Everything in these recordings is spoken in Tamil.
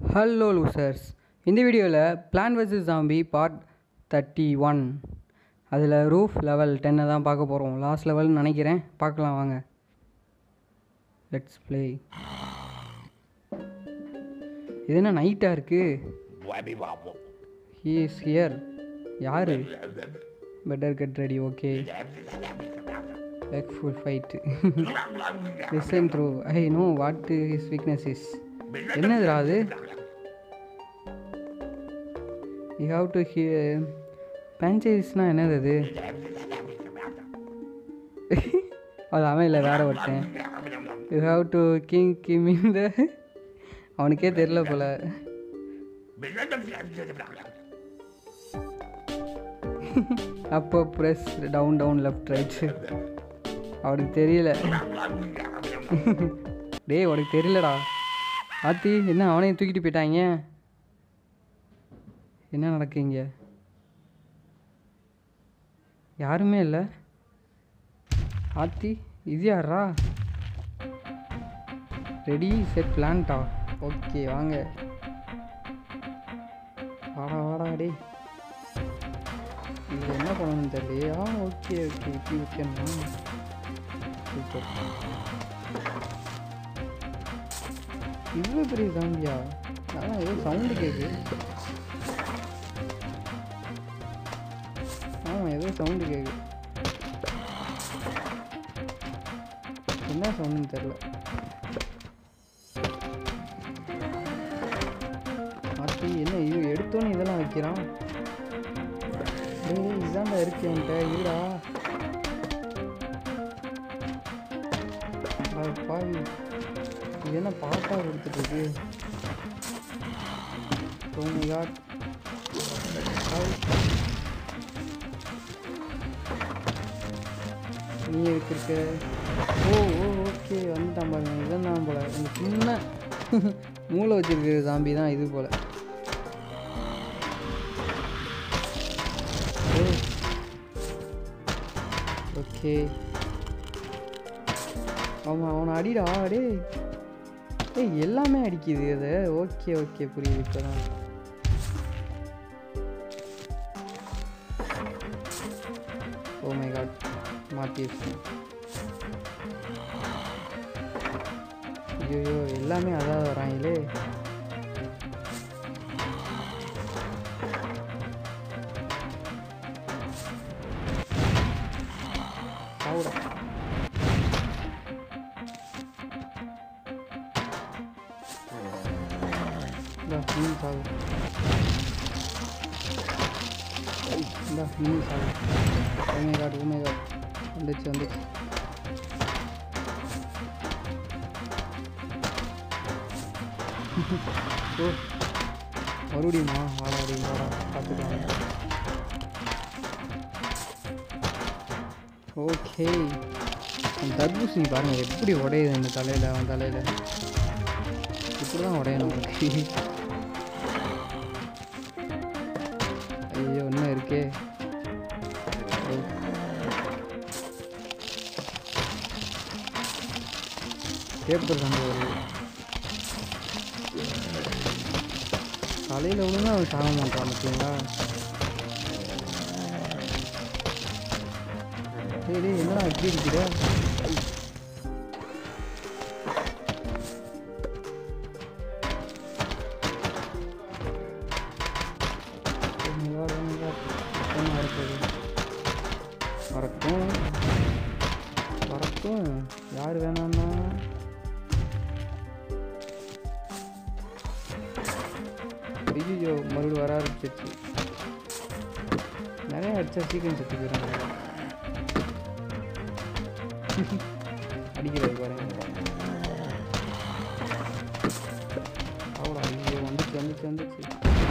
ஹலோ லூசர்ஸ் இந்த வீடியோவில் plant vs zombie part thirty one அதில் ரூஃப் லெவல் டென்னை தான் பார்க்க போகிறோம் லாஸ்ட் லெவல்னு நினைக்கிறேன் பார்க்கலாம் வாங்க லெட்ஸ் ப்ளே இது என்ன நைட்டாக இருக்குது he is here you'd better get ready okay pack full fight listen through I know what his weakness is என்னதுடா அது யூ ஹாவ் டு ஹி பேஞ்சைஸ்னால் என்னது அது அது அவன் இல்லை வேற ஒருத்தன் you have to king Kim இந்த அவனுக்கே தெரில போல அப்போ press down down left right அவனுக்கு தெரியல டேய் உனக்கு தெரியலடா ஆத்தி என்ன அவனையும் தூக்கிட்டு போயிட்டாங்க என்ன நடக்குங்க யாருமே இல்லை ஆத்தி இது யாரா ரெடி செட் பிளான்ட்டா ஓகே வாங்க வாடா வாடா டேய் இது என்ன பண்ணணும்னு தெரியலையே ஆ ஓகே ஓகே இப்படி வைக்கணுமா சூப்பர் இவ்வளோ பெரிய ஜாம்பியா அதான் ஏதோ சவுண்டு கேட்குது ஆமாம் ஏதோ சவுண்டு கேட்குது என்ன சவுண்டுன்னு தெரில மாற்றி என்ன இது எடுத்தோன்னு இதெல்லாம் வைக்கிறான் டேய் இதாண்டா இருக்கு என்கிட்ட இருடா அட பாவி இது என்ன பாட்டா கொடுத்துட்டு இருக்கு Oh my god. Hi. நீ எதுக்கு இருக்க ஓ ஓ ஓகே வந்துட்டான் பாருங்க இதான் தான் போல இந்த சின்ன மூளை வச்சிருக்கிற சாம்பி தான் இது போல ஓகே ஆமாம் அவனை அடிடா டேய் ஏய் எல்லாமே அடிக்குது அது ஓகே ஓகே புரியுது இப்போ தான் ஓ மை காட் மாட்டிடுச்சு ஐயோ எல்லாமே அதான் வராங்களே சாவுடா இந்தா நீ சாவு இந்தா நீ சாவு ஓமே காட் ஓமே காட் வந்துச்சு வந்துச்சு ஓ மறுபடியுமா வாடா அப்படி வாடா பார்த்துக்கலாம் ஓகே தர்பூசணி பாருங்க எப்படி உடையுது இந்த தலையில் அவன் தலையில் இப்படி தான் உடையணும் உனக்கு ஐயோ இன்னும் இருக்கே ஓ. பேப்பர் சண்டை வருது தலையில் விழுந்தா அவன் சாக மாட்டான் பார்த்தீங்களா டேய் டேய் என்னடா இப்படி இருக்கிற Oh my god, oh my god. என்ன வரப்போகுது வரட்டும் வரட்டும் யார் வேணாம்னா ஐயோ மறுபடியும் வர ஆரம்பிச்சிருச்சு நிறைய அடிச்சா சீக்கிரம் செத்து போயிடுறாங்க அடிக்கிறது பாருங்க அவ்வளோ ஐயோ வந்துச்சு வந்துச்சு வந்துச்சு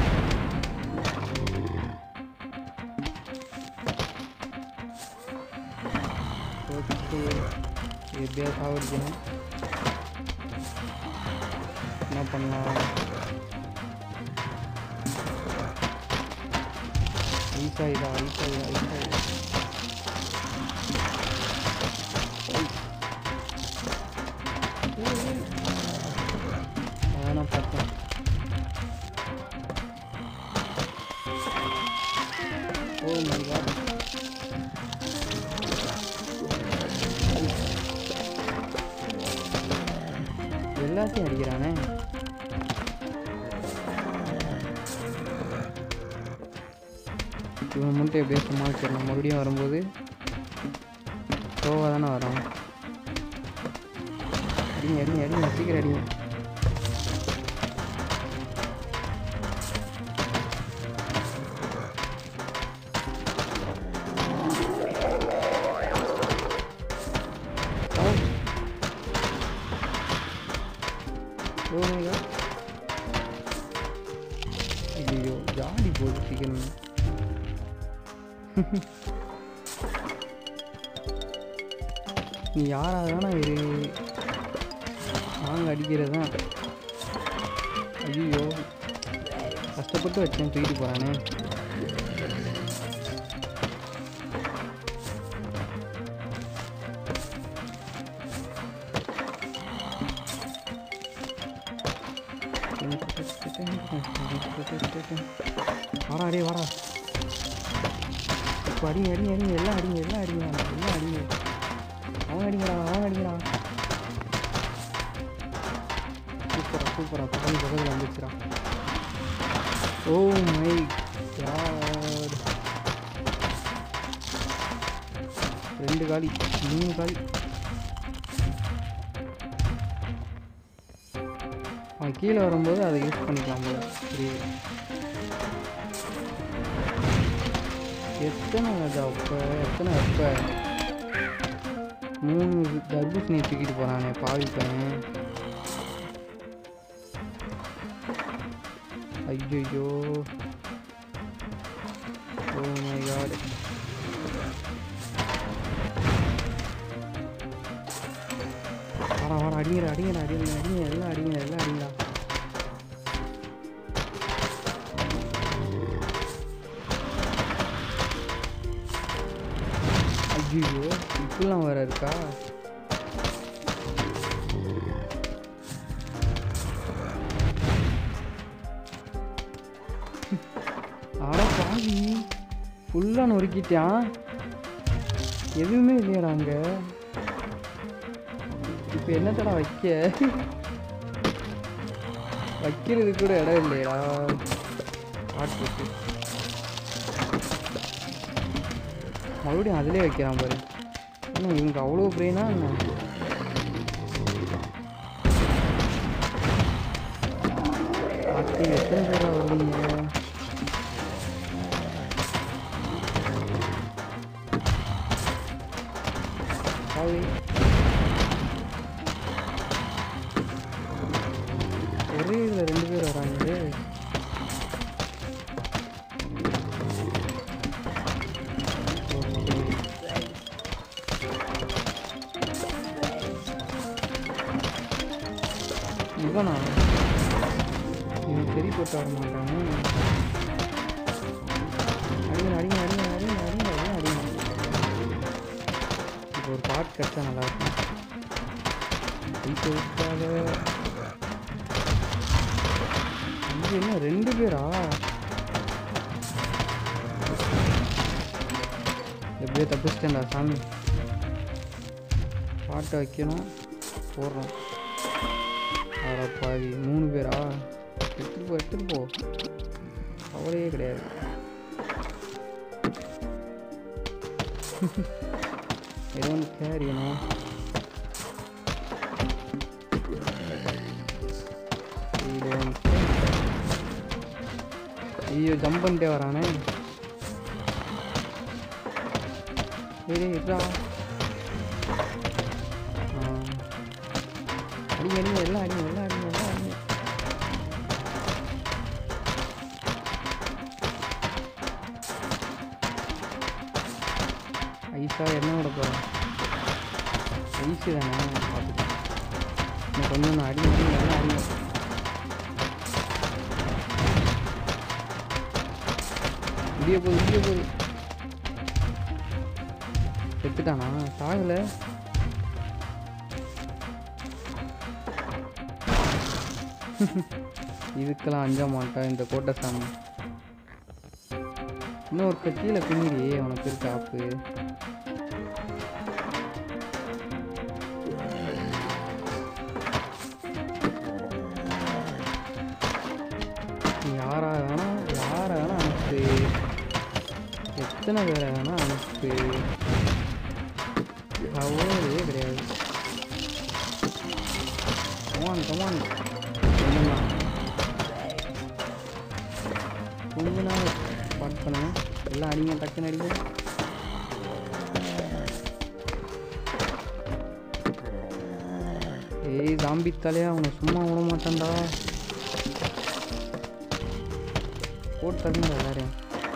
ஓகே எப்படியா சாவடிக்கணும் என்ன பண்ணலாம் ஐசாயிதா ஐசாயிதா ஐசாயிதா அதான் நான் பார்த்தேன் எல்லாத்தையும் அடிக்கிறானே இவன் மட்டும் எப்படியோ சமாளிச்சிடலாம் மறுபடியும் வரும்போது ஸ்லோவாக தானே வரான் அடிங்க அடிங்க அடிங்க சீக்கிரம் அடிங்க Oh. Oh my god. ஐயோ ஜாடி போட்டு சீக்கிரம் நீ யாராக தானே இரு நாங்கள் அடிக்கிறது தான் ஐயோ கஷ்டப்பட்டு வச்சேன் தூக்கிட்டு போகிறானே வாடா அடே வாடா இப்போ அடிங்க அடிங்க அடிங்க எல்லாம் அடிங்க எல்லாம் அடிங்க எல்லாம் அடிங்க அவன் அடிங்கடா அவன் அடிங்கடா சூப்பரா சூப்பரா பக்கத்து பக்கத்தில் வந்துச்சுடா ஓ மை காட் ரெண்டு காலி மூணு காலி அவன் கீழே வரும்போது அதை யூஸ் பண்ணிக்கலாம் போல சரி எத்தனை அது அப்போ எத்தனை அப்போ மூணு தர்பூசணியை தூக்கிட்டு போகிறானே பாவி பையன் ஐயோ ஓ மை காட் வாடா வாடா அடிங்கடா அடிங்கடா அடிங்க அடிங்க எல்லாம் அடிங்க எல்லாம் அடிங்கடா ஐயோ இப்படிலாம் வேற இருக்கா ஆட பாவி ஃபுல்லாக நொறுக்கிட்டான் எதுவுமே இல்லையாடா அங்கே இப்போ என்னத்தடா வைக்க வைக்கிறது கூட இடம் இல்லையடா ஆட்டு மறுபடியும் அதிலே வைக்கிறான் பாரு ஆனால் இவனுக்கு அவ்வளோ பிரெயினா என்ன ஆட்டு எத்தனை பேரா வருவீங்க சாவி ஒரே இதில் ரெண்டு பேர் வராங்களே இவனா இவன் சரி போட்டு வர மாட்டாங்க அடிங்க அடிங்க அடிங்க அடிங்க அடிங்க அடிங்க அடிங்க இப்போ ஒரு பாட் கிடச்சா நல்லா இருக்கும் வீட்டு விட்டாத இது என்ன ரெண்டு பேரா எப்படியோ தப்பிச்சிட்டேன்டா சாமி பாட்டை வைக்கணும் போடுறோம் அட பாவி மூணு பேரா எடுத்துட்டு போ எடுத்துட்டு போ கவலையே கிடையாது ஏதோ ஒன்று கேர் யூனோ ஐயோ ஜம்ப் பண்ணிட்டே வரானே ஏய் டேய், இருடா ஆ. அடிங்க அடிங்க எல்லாம் அடிங்க எல்லாம் அடிங்க எல்லாம் அடிங்க ஐஸா என்ன விட போகிறேன் ஐஸு தானே பார்த்துக்கலாம் இன்னும் கொஞ்சம் ஒன்று அடிங்க அடிங்க எல்லாம் அடிங்க முடிய போகுது முடிய போகுது செத்துட்டானா சாகல இதுக்கெல்லாம் அஞ்ச மாட்டேன் இந்த கோட்டை சாமி இன்னும் ஒரு கீழே குங்கிரியே உனக்கு இருக்க ஆப்பு எத்தனை பேரை வேணா அனுப்பு அவரே கிடையாது கமான் கமான் கொஞ்ச நாள் ஸ்பாட் பண்ணுங்க எல்லாம் அடிங்க டக்குன்னு அடிங்க ஏய் ஜாம்பி தலையா அவனை சும்மா விட மாட்டான்டா போட்டு தகுந்த எல்லாரையும்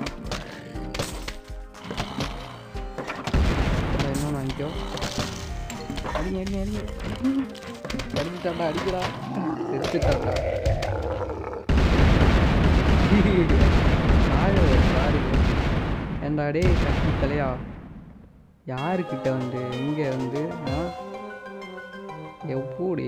இன்னொன்று வாங்கிக்கோ அடிங்க அடிங்க அடிங்க அடிச்சுட்டாண்டா அடிக்கடா செத்துட்டாண்டா சாரி ஏண்டா டேய் கட்டி தலையா யாருக்கிட்ட வந்து இங்கே வந்து ஆ எப்படி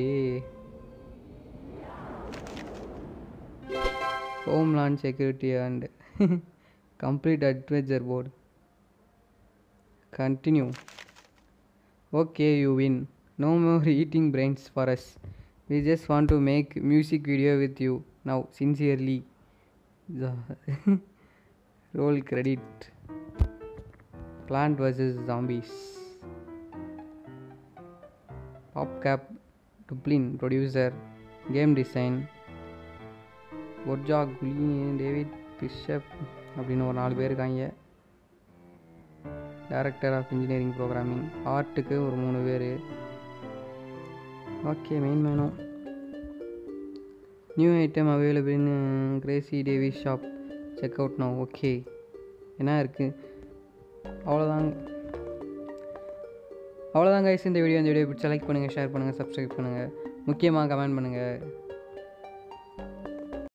homeland security and complete adventure board continue okay you win no more eating brains for us we just want to make music video with you now sincerely roll credit plant versus zombies PopCap Dublin producer game design ஒர்ஜா குலி டேவிட் பிஷப் அப்படின்னு ஒரு நாலு பேர் இருக்காங்க டைரக்டர் ஆஃப் இன்ஜினியரிங் ப்ரோக்ராமிங் ஆர்ட்டுக்கு ஒரு மூணு பேர் ஓகே மெயின் மேனும் new item available in Crazy Dave's shop check out no okay என்ன இருக்குது அவ்வளோதாங்க அவ்வளோதான் கைஸ் இந்த வீடியோ இந்த வீடியோ பிடிச்சா லைக் பண்ணுங்கள் ஷேர் பண்ணுங்கள் சப்ஸ்கிரைப் பண்ணுங்கள் முக்கியமாக கமெண்ட் பண்ணுங்கள்